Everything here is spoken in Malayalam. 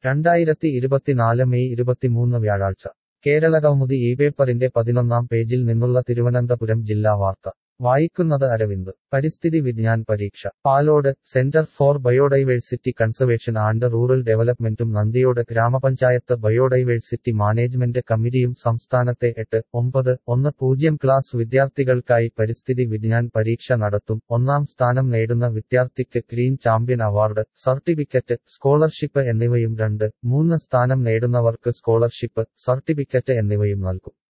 രണ്ടായിരത്തി ഇരുപത്തിനാല് മെയ് ഇരുപത്തിമൂന്ന് വ്യാഴാഴ്ച കേരളകൗമുദി ഈ പേപ്പറിന്റെ പതിനൊന്നാം പേജിൽ നിന്നുള്ള തിരുവനന്തപുരം ജില്ലാ വാർത്ത വായിക്കുന്നത് അരവിന്ദ് പരിസ്ഥിതി വിജ്ഞാൻ പരീക്ഷ Palode centre for biodiversity conservation and rural ഡെവലപ്മെന്റും നന്ദിയോട് ഗ്രാമപഞ്ചായത്ത് ബയോഡൈവേഴ്സിറ്റി മാനേജ്മെന്റ് കമ്മിറ്റിയും സംസ്ഥാനത്തെ എട്ട് ഒമ്പത് ഒന്ന് പൂജ്യം ക്ലാസ് വിദ്യാർത്ഥികൾക്കായി പരിസ്ഥിതി വിജ്ഞാൻ പരീക്ഷ നടത്തും ഒന്നാം സ്ഥാനം നേടുന്ന വിദ്യാർത്ഥിക്ക് green champion award certificate scholarship എന്നിവയും രണ്ട് മൂന്ന് സ്ഥാനം നേടുന്നവർക്ക് സ്കോളർഷിപ്പ് സർട്ടിഫിക്കറ്റ് എന്നിവയും നൽകും